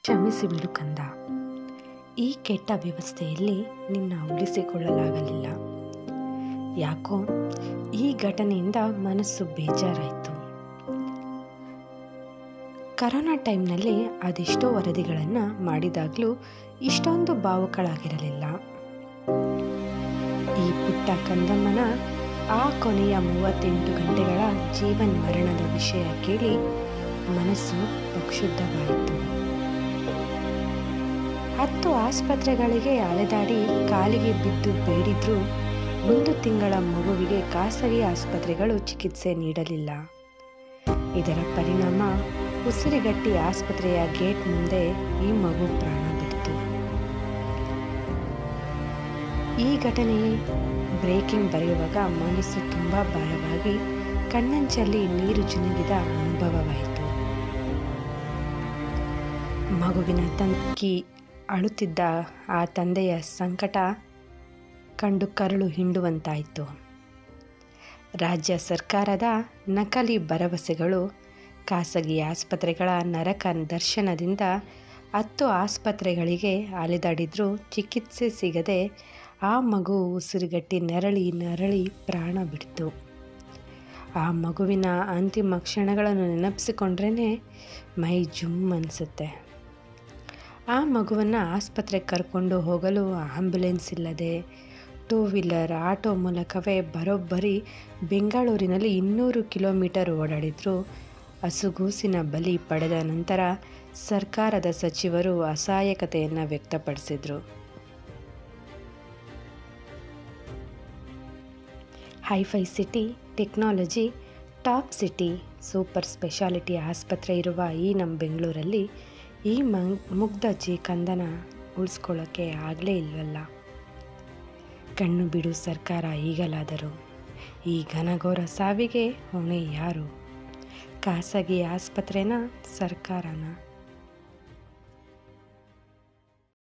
ಕ್ಷಮಿಸಿಬಿಡು ಕಂದ ಈ ಕೆಟ್ಟ ವ್ಯವಸ್ಥೆಯಲ್ಲಿ ನಿನ್ನ ಉಳಿಸಿಕೊಳ್ಳಲಾಗಲಿಲ್ಲ ಯಾಕೋ ಈ ಘಟನೆಯಿಂದ ಮನಸ್ಸು ಬೇಜಾರಾಯಿತು ಕರೋನಾ ಟೈಮ್ನಲ್ಲಿ ಅದೆಷ್ಟೋ ವರದಿಗಳನ್ನು ಮಾಡಿದಾಗಲೂ ಇಷ್ಟೊಂದು ಭಾವುಕಳಾಗಿರಲಿಲ್ಲ ಈ ಪುಟ್ಟ ಕಂದಮ್ಮನ ಆ ಕೊನೆಯ ಮೂವತ್ತೆಂಟು ಗಂಟೆಗಳ ಜೀವನ್ ಮರಣದ ವಿಷಯ ಕೇಳಿ ಮನಸ್ಸು ಪ್ರಕ್ಷುಬ್ಧವಾಯಿತು ಹತ್ತು ಆಸ್ಪತ್ರೆಗಳಿಗೆ ಅಲೆದಾಡಿ ಕಾಲಿಗೆ ಬಿದ್ದು ಬೇಡಿದ್ರೂ ಒಂದು ತಿಂಗಳ ಮಗುವಿಗೆ ಖಾಸಗಿ ಆಸ್ಪತ್ರೆಗಳು ಚಿಕಿತ್ಸೆ ನೀಡಲಿಲ್ಲ ಇದರ ಪರಿಣಾಮ ಉಸಿರುಗಟ್ಟಿ ಆಸ್ಪತ್ರೆಯ ಗೇಟ್ ಮುಂದೆ ಈ ಮಗು ಪ್ರಾಣ ಬಿಡ್ತು ಈ ಘಟನೆ ಬ್ರೇಕಿಂಗ್ ಬರೆಯುವಾಗ ಮನಸ್ಸು ತುಂಬ ಭಾರವಾಗಿ ಕಣ್ಣಂಚಲ್ಲಿ ನೀರು ಜುನುಗಿದ ಅನುಭವವಾಯಿತು ಮಗುವಿನ ತಂಕಿ ಅಳುತ್ತಿದ್ದ ಆ ತಂದೆಯ ಸಂಕಟ ಕಂಡು ಕರುಳು ಹಿಂಡುವಂತಾಯಿತು ರಾಜ್ಯ ಸರ್ಕಾರದ ನಕಲಿ ಭರವಸೆಗಳು ಖಾಸಗಿ ಆಸ್ಪತ್ರೆಗಳ ನರಕ ದರ್ಶನದಿಂದ ಹತ್ತು ಆಸ್ಪತ್ರೆಗಳಿಗೆ ಅಲೆದಾಡಿದ್ರೂ ಚಿಕಿತ್ಸೆ ಸಿಗದೆ ಆ ಮಗು ಉಸಿರುಗಟ್ಟಿ ನರಳಿ ನರಳಿ ಪ್ರಾಣ ಬಿಡ್ತು ಆ ಮಗುವಿನ ಅಂತಿಮ ಕ್ಷಣಗಳನ್ನು ನೆನಪಿಸಿಕೊಂಡ್ರೇ ಮೈ ಜುಮ್ ಅನಿಸುತ್ತೆ ಆ ಮಗುವನ್ನು ಆಸ್ಪತ್ರೆಗೆ ಕರ್ಕೊಂಡು ಹೋಗಲು ಆಂಬ್ಯುಲೆನ್ಸ್ ಇಲ್ಲದೆ ಟೂ ವೀಲರ್ ಆಟೋ ಮೂಲಕವೇ ಬರೋಬ್ಬರಿ ಬೆಂಗಳೂರಿನಲ್ಲಿ ಇನ್ನೂರು ಕಿಲೋಮೀಟರ್ ಓಡಾಡಿದ್ರು ಹಸುಗೂಸಿನ ಬಲಿ ಪಡೆದ ನಂತರ ಸರ್ಕಾರದ ಸಚಿವರು ಅಸಹಾಯಕತೆಯನ್ನು ವ್ಯಕ್ತಪಡಿಸಿದರು hi fi city technology top city super speciality ಆಸ್ಪತ್ರೆ ಇರುವ ಈ ನಮ್ಮ ಬೆಂಗಳೂರಲ್ಲಿ ಈ ಮುಗ್ಧ ಜಿ ಕಂದನ ಉಳಿಸ್ಕೊಳ್ಳೋಕ್ಕೆ ಆಗಲೇ ಇಲ್ವಲ್ಲ ಕಣ್ಣು ಬಿಡು ಸರ್ಕಾರ ಈಗಲಾದರೂ ಈ ಘನಘೋರ ಸಾವಿಗೆ ಹೊಣೆ ಯಾರು ಖಾಸಗಿ ಆಸ್ಪತ್ರೆನ ಸರ್ಕಾರನ